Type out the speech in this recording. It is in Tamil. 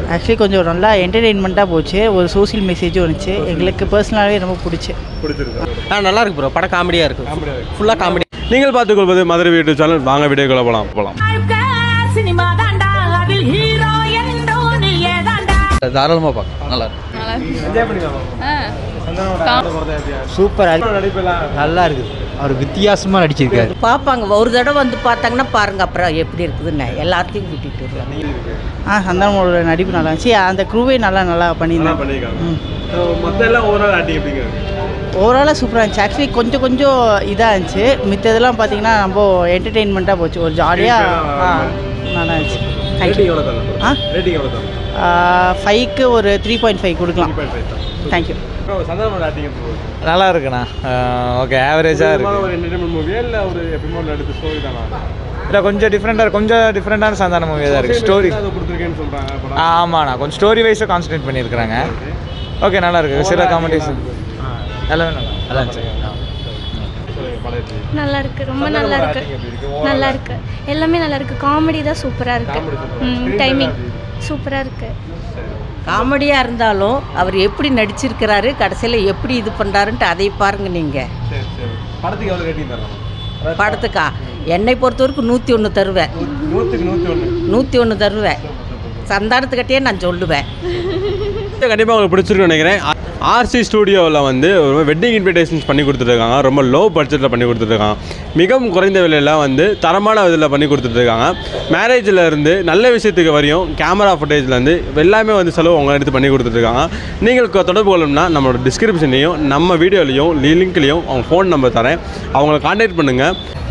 ஆக்சுவலி கொஞ்சம் நல்லா என்டர்டெயின்மெண்ட்டாக போச்சு ஒரு சோஷியல் மெசேஜும் இருந்துச்சு எங்களுக்கு பர்சனலாகவே ரொம்ப பிடிச்சி பிடிச்சிருக்கு ஆ நல்லா இருக்கு ப்ரோ படம் காமெடியாக இருக்கு காமெடியாக இருக்கு. ஃபுல்லாக காமெடி நீங்கள் பார்த்துக் கொள்வது மதுரை வீட்டு சேனல் வாங்க வீடியோக்குள்ள போகலாம் போகலாம் சினிமா தாண்டா அதில் ஹீரோ என்றோ நீயே தாண்டா தாராளமாக பார்க்கலாம் நல்லா இருக்கு என்ஜாய் பண்ணி சூப்பராக நடிப்பெல்லாம் நல்லா இருக்குது அவர் வித்தியாசமாக நடிச்சிருக்காரு பார்ப்பாங்க ஒரு தடவை வந்து பார்த்தாங்கன்னா பாருங்க அப்புறம் எப்படி இருக்குதுன்னு எல்லாத்தையும் கூட்டிகிட்டு வருவாங்க ஆ சந்தானமோட நடிப்பு நல்லா இருந்துச்சு அந்த க்ரூவே நல்லா நல்லா நல்லா பண்ணியிருந்தாங்க பண்ணியிருக்காங்க மொத்தம் எல்லாம் ஓவரால் ஆக்டிங் எப்படிங்க ஓவராலாக சூப்பராக இருந்துச்சு ஆக்சுவலி கொஞ்சம் கொஞ்சம் இதாக இருந்துச்சு மித்ததெல்லாம் பார்த்தீங்கன்னா ரொம்ப என்டர்டெயின்மெண்ட்டாக போச்சு ஒரு ஜாலியாக ஆ நல்லா இருந்துச்சு ரேட்டிங் தேங்க்யூ எவ்வளோ தரலாம் ஆ ரேட்டிங் எவ்வளோ தரலாம் ஃபைவ்க்கு ஒரு த்ரீ பாயிண்ட் ஃபைவ் கொடுக்கலாம் தேங்க்யூ சந்தானமோட ஆக்டிங் நல்லா இருக்குண்ணா ஓகே ஆவரேஜாக இருக்கு ஒரு என்டர்டைன்மெண்ட் மூவியா இல்லை ஒரு எப்பயுமே உள்ள எடுத்த ஸ்டோரி தானா இல்லை கொஞ்சம் டிஃப்ரெண்ட்டாக கொஞ்சம் டிஃப்ரெண்ட்டான சந்தான மூவியாக தான் இருக்குது ஸ்டோரி அதை கொடுத்துருக்கேன்னு சொல்கிறாங்க படம் ஆமாண்ணா கொஞ்சம் ஸ்டோரி வைஸாக கான்சன்ட்ரேட் பண்ணியிருக்கிறாங்க ஓகே நல்லா இருக்கு சில காம்படிஷன் எல்லாமே நல்லா நல்லா இருந்துச்சு சொல்லுங்க, படம் எப்படி? நல்லா இருக்கு ரொம்ப சந்தானமோட நல்லா இருக்கு acting எப்படி இருக்கு? Overall நல்லா இருக்கு எல்லாமே நல்லா இருக்கு காமெடி தான் சூப்பரா இருக்கு Comedy super ஆ ம் இருக்கு. டைமிங் சூப்பரா இருக்கு காமெடியாக இருந்தாலும் அவர் எப்படி நடிச்சிருக்கிறாரு கடைசியில் எப்படி இது பண்ணுறாருன்ட்டு அதை பாருங்க நீங்கள் சரி சரி படத்துக்கு எவ்வளோ ரேட்டிங் தரலாம் படத்துக்கா என்னை பொறுத்த வரைக்கும் நூற்றி ஒன்று தருவேன் நூற்றுக்கு நூற்றி ஒன்று நூற்றி ஒன்று தருவேன் சந்தானத்துக்கிட்டே நான் சொல்லுவேன் கண்டிப்பாக உங்களுக்கு பிடிச்சிருக்குன்னு நினைக்கிறேன் ஆர்சி ஸ்டூடியோவில் வந்து ஒரு வெட்டிங் இன்விடேஷன்ஸ் பண்ணி கொடுத்துட்ருக்காங்க ரொம்ப லோ பட்ஜெட்டில் பண்ணி கொடுத்துட்ருக்காங்க மிகவும் குறைந்த விலையில் வந்து தரமான இதில் பண்ணி கொடுத்துட்ருக்காங்க மேரேஜில் இருந்து நல்ல விஷயத்துக்கு வரையும் கேமரா ஃபுட்டேஜ்லேருந்து எல்லாமே வந்து செலவு அவங்க எடுத்து பண்ணி கொடுத்துட்ருக்காங்க நீங்கள் கொ- தொடர்பு கொள்ளணும்னா நம்மளோட டிஸ்கிரிப்ஷன்லையும் நம்ம வீடியோலையும் லிங்க்லேயும் அவங்க ஃபோன் நம்பர் தரேன் அவங்கள காண்டாக்ட் பண்ணுங்கள்